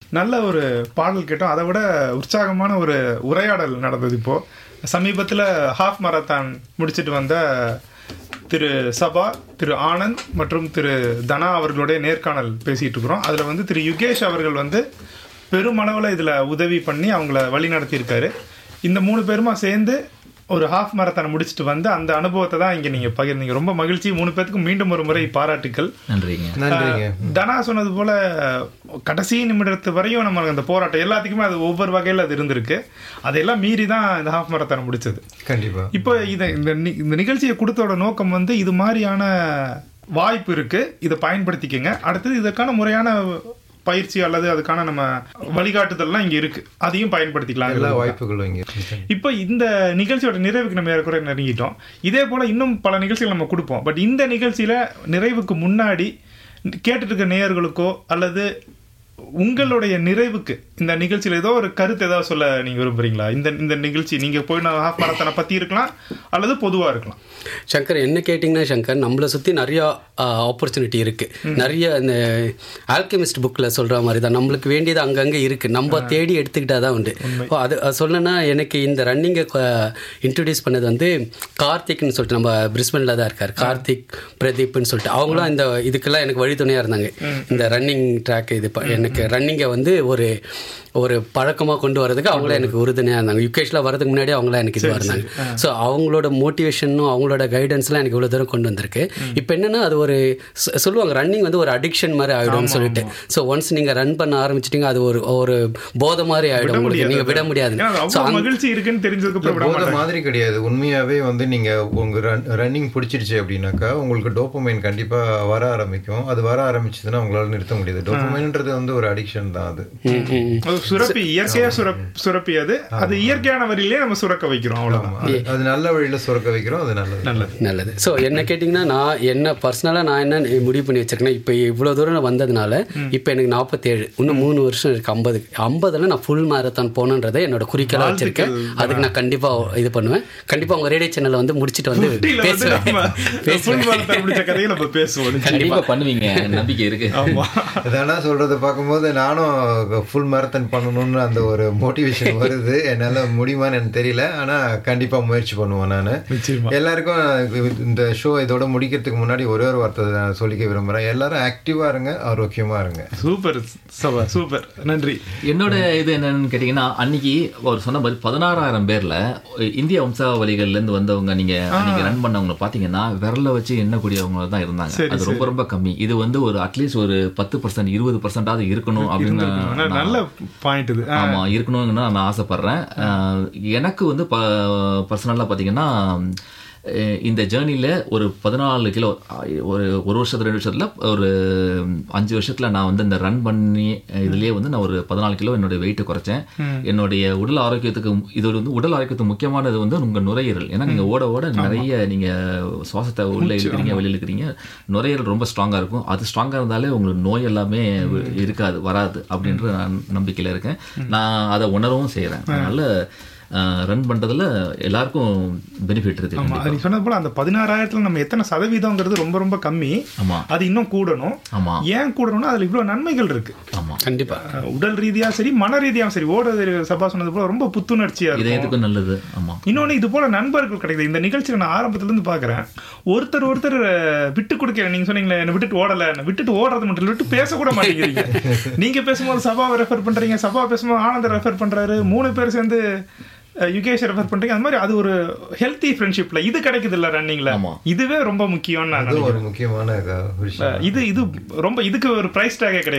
நல்ல ஒரு பாடல் கேட்டோம் அதை விட உற்சாகமான ஒரு உரையாடல் நடந்தது இப்போ சமீபத்தில் ஹாஃப் மராத்தான் முடிச்சிட்டு வந்த திரு சபா திரு ஆனந்த் மற்றும் திரு தனா அவர்களுடைய நேர்காணல் பேசிட்டு இருக்கிறோம் அதில் வந்து திரு யுகேஷ் அவர்கள் வந்து பெருமளவில் இதில் உதவி பண்ணி அவங்கள வழி நடத்தியிருக்காரு இந்த மூணு பேருமா சேர்ந்து ஒரு ஹாஃப் மரத்தானை முடிச்சுட்டு வந்து அந்த அனுபவத்தை தான் இங்கே நீங்கள் பகிர்ந்தீங்க ரொம்ப மகிழ்ச்சி மூணு பேத்துக்கும் மீண்டும் ஒரு முறை பாராட்டுக்கள் நன்றிங்க நன்றிங்க தனா சொன்னது போல கடைசி நிமிடத்து வரையும் நம்ம அந்த போராட்டம் எல்லாத்துக்குமே அது ஒவ்வொரு வகையில் அது இருந்திருக்கு அதையெல்லாம் மீறி தான் இந்த ஹாஃப் மரத்தானை முடிச்சது கண்டிப்பா இப்போ இதை இந்த நி- இந்த நிகழ்ச்சியை கொடுத்தோட நோக்கம் வந்து இது மாதிரியான வாய்ப்பு இருக்கு இதை பயன்படுத்திக்கங்க அடுத்தது இதற்கான முறையான பயிற்சி அல்லது அதுக்கான நம்ம வழிகாட்டுதல்லாம் இங்க இருக்கு அதையும் பயன்படுத்திக்கலாம் எல்லா வாய்ப்புகளும் இங்க இருக்கு. இப்போ இந்த நிகழ்ச்சியோட நிறைவுக்கு நம்ம ஏறக்குறைய நெருங்கிட்டோம் இதே போல இன்னும் பல நிகழ்ச்சிகள் நம்ம கொடுப்போம் பட் இந்த நிகழ்ச்சியில நிறைவுக்கு முன்னாடி கேட்டுட்டு இருக்க நேயர்களுக்கோ அல்லது உங்களுடைய நிறைவுக்கு இந்த நிகழ்ச்சியில ஏதோ ஒரு கருத்து ஏதாவது சொல்ல நீங்க விரும்புறீங்களா இந்த இந்த நிகழ்ச்சி நீங்க போய் நான் ஹாஃப் மரத்தனை பத்தி இருக்கலாம் அல்லது பொதுவா இருக்கலாம் சங்கர் என்ன கேட்டிங்கன்னா சங்கர் நம்மளை சுற்றி நிறையா ஆப்பர்ச்சுனிட்டி இருக்குது நிறைய இந்த ஆல்கெமிஸ்ட் புக்கில் சொல்கிற மாதிரி தான் நம்மளுக்கு வேண்டியது அங்கங்கே இருக்குது நம்ம தேடி எடுத்துக்கிட்டா தான் உண்டு ஓ, அது அது சொல்லணும்னா எனக்கு இந்த ரன்னிங்கை இன்ட்ரடியூஸ் பண்ணது வந்து கார்த்திக்னு சொல்லிட்டு நம்ம பிரிஸ்பனில் தான் இருக்கார் கார்த்திக் பிரதீப்னு சொல்லிட்டு அவங்களும் இந்த இதுக்கெல்லாம் எனக்கு வழித்துணையாக இருந்தாங்க இந்த ரன்னிங் ட்ராக் இது ப- எனக்கு ரன்னிங்கை வந்து ஒரு ஒரு பழக்கமாக கொண்டு வரதுக்கு அவங்களே எனக்கு உறுதுணையாக இருந்தாங்க யுகேஷில் வரதுக்கு முன்னாடி அவங்களாம் எனக்கு இதுவாக இருந்தாங்க ஸோ அவங்களோட மோட்டிவேஷனும் அவங்களோட கைடன்ஸ்லாம் எனக்கு இவ்வளோ தூரம் கொண்டு வந்திருக்கு இப்போ என்னன்னா அது ஒரு சொ- சொல்லுவாங்க ரன்னிங் வந்து ஒரு அடிக்ஷன் மாதிரி ஆகிடும்னு சொல்லிட்டு ஸோ ஒன்ஸ் நீங்கள் ரன் பண்ண ஆரம்பிச்சிட்டிங்க அது ஒரு ஒரு போதை மாதிரி ஆகிடும் உங்களுக்கு நீங்கள் விட முடியாது ஏன்னா அது ஸோ அவ்வளவு மகிழ்ச்சி இருக்குன்னு தெரிஞ்சதுக்கு அப்புறம் விட போத மாட்டாங்க மாதிரி கிடையாது உண்மையாவே வந்து நீங்க உங்க ரன்னிங் பிடிச்சிருச்சு அப்படின்னாக்கா உங்களுக்கு டோப்பமைன் கண்டிப்பா வர ஆரம்பிக்கும் அது வர ஆரம்பிச்சதுன்னா உங்களால நிறுத்த முடியாது டோப்பமைன்ன்றது வந்து ஒரு அடிக்ஷன் தான் அது அது சுரப்பி இயற்கையா சுரப் சுரப்பி அது அது இயற்கையான வழியிலே நம்ம சுரக்க வைக்கிறோம் அவ்வளவுதான் அது- அது நல்ல வழியில சுரக்க வைக்கிறோம் அது நல்லது நல்லது நல்லது ஸோ என்ன கேட்டிங்கன்னா நான் என்ன பர்சனலாக நான் என்ன முடிவு பண்ணி வச்சிருக்கேன்னா இப்போ இவ்வளோ தூரம் நான் வந்ததுனால இப்போ எனக்கு நாற்பத்தேழு இன்னும் மூணு வருஷம் இருக்கு ஐம்பது ஐம்பதுல நான் ஃபுல் மாரத்தான் போகணுன்றதை என்னோட குறிக்கோளாக வச்சிருக்கேன் அதுக்கு நான் கண்டிப்பாக இது பண்ணுவேன் கண்டிப்பாக உங்கள் ரேடியோ சேனலில் வந்து முடிச்சுட்டு வந்து ஊட்டியில வந்து பேசுவேன் நம்ம ஃபுல் பேசுவேன் மரத்தை முடிச்ச கதையை நம்ம பேசுவோம் கண்டிப்பா பண்ணுவீங்க நம்பிக்கை இருக்கு ஆமா இதெல்லாம் சொல்றத பார்க்கும்போது நானும் ஃபுல் மேரத்தான் பண்ணணும்னு அந்த ஒரு மோட்டிவேஷன் வருது என்னால முடியுமான்னு எனக்கு தெரியல ஆனா கண்டிப்பா முயற்சி பண்ணுவேன் நான் நிச்சயமா எல்லாருக்கும் இந்த ஷோ இதோட முடிக்கிறதுக்கு முன்னாடி ஒரே ஒரு வார்த்தை நான் சொல்லிக்க விரும்புறேன் எல்லாரும் ஆக்டிவா இருங்க ஆரோக்கியமா இருங்க சூப்பர் சபா சூப்பர் நன்றி என்னோட இது என்னன்னு கேட்டீங்கன்னா அன்னைக்கு அவர் சொன்ன மாதிரி பதினாறாயிரம் பேர்ல இந்திய வம்சாவளிகள்ல இருந்து வந்தவங்க நீங்க அன்னைக்கு ரன் பண்ணவங்க பாத்தீங்கன்னா விரல வச்சு எண்ணக்கூடியவங்க தான் இருந்தாங்க சரி, அது ரொம்ப ரொம்ப கம்மி இது வந்து ஒரு அட்லீஸ்ட் ஒரு பத்து பர்சன்ட் இருபது பர்சன்டாவது இருக்கணும் அப்படின்னு ஆனா, நான் நல்ல பாயிண்ட் இது ஆ, ஆமா இருக்கணும்னு நான் ஆசைப்படுறேன் அஹ் எனக்கு வந்து பர்சனலாக பார்த்தீங்கன்னா அஹ் இந்த ஜேர்னியில் ஒரு பதினாலு கிலோ அஹ் ஒரு ஒரு வருஷத்துல ரெண்டு வருஷத்துல ஒரு அஞ்சு வருஷத்துல நான் வந்து இந்த ரன் பண்ணி இதுலயே வந்து நான் ஒரு பதினாலு கிலோ என்னுடைய வெயிட்டை குறைச்சேன் என்னுடைய உடல் ஆரோக்கியத்துக்கு இது வந்து உடல் ஆரோக்கியத்துக்கு முக்கியமானது வந்து உங்க நுரையீரல் ஏன்னா நீங்க ஓட ஓட நிறைய நீங்க சுவாசத்தை உள்ள இழுக்கிறீங்க வெளியில இழுக்கிறீங்க நுரையீரல் ரொம்ப ஸ்ட்ராங்கா இருக்கும் அது ஸ்ட்ராங்கா இருந்தாலே உங்களுக்கு நோய் எல்லாமே இருக்காது வராது அப்படின்ற நான் நம்பிக்கையில இருக்கேன் நான் அதை உணரவும் செய்றேன் அதனால ரன் பண்றதுல எல்லாருக்கும் பெனிஃபிட் இருக்கு ஆமா கண்டிப்பா. அது நீ சொன்னது போல அந்த பதினாறாயிரத்துல நம்ம எத்தனை சதவீதம்ங்கிறது ரொம்ப ரொம்ப கம்மி ஆமா அது இன்னும் கூடணும் ஆமா ஏன் கூடணும்னா அதுல இவ்வளவு நன்மைகள் இருக்கு ஆமா கண்டிப்பாக அஹ், உடல் ரீதியா சரி மன ரீதியாவும் சரி ஓடுறது சபா சொன்னது போல ரொம்ப புத்துணர்ச்சியா இருக்கும் இதயத்துக்கும் நல்லது ஆமா இன்னொன்னு இது போல நண்பர்கள் கிடைக்குது இந்த நிகழ்ச்சியில நான் ஆரம்பத்துல இருந்து பாக்குறேன் ஒருத்தர் ஒருத்தர் அஹ், விட்டு கொடுக்க நீங்க சொன்னீங்களே என்ன விட்டுட்டு ஓடல என்ன விட்டுட்டு ஓடுறது மட்டும் இல்ல, விட்டு பேச கூட மாட்டேங்கிறீங்க நீங்க பேசும்போது சபாவை ரெஃபர் பண்றீங்க சபா பேசும்போது ஆனந்த ரெஃபர் பண்றாரு மூணு பேர் சேர்ந்து அஹ், யுகேஷ் ரெஃபர் பண்றீங்க அந்த மாதிரி அது ஒரு ஹெல்த்தி ஃப்ரெண்ட்ஷிப்ல இது கிடைக்குது இல்ல ரன்னிங்ல ஆமா. இதுவே ரொம்ப முக்கியம்னு நான் அது நினைக்கிறேன் ஒரு முக்கியமான இதா- விஷயம் இது இது ரொம்ப இதுக்கு ஒரு பிரைஸ் டேகே கிடையாது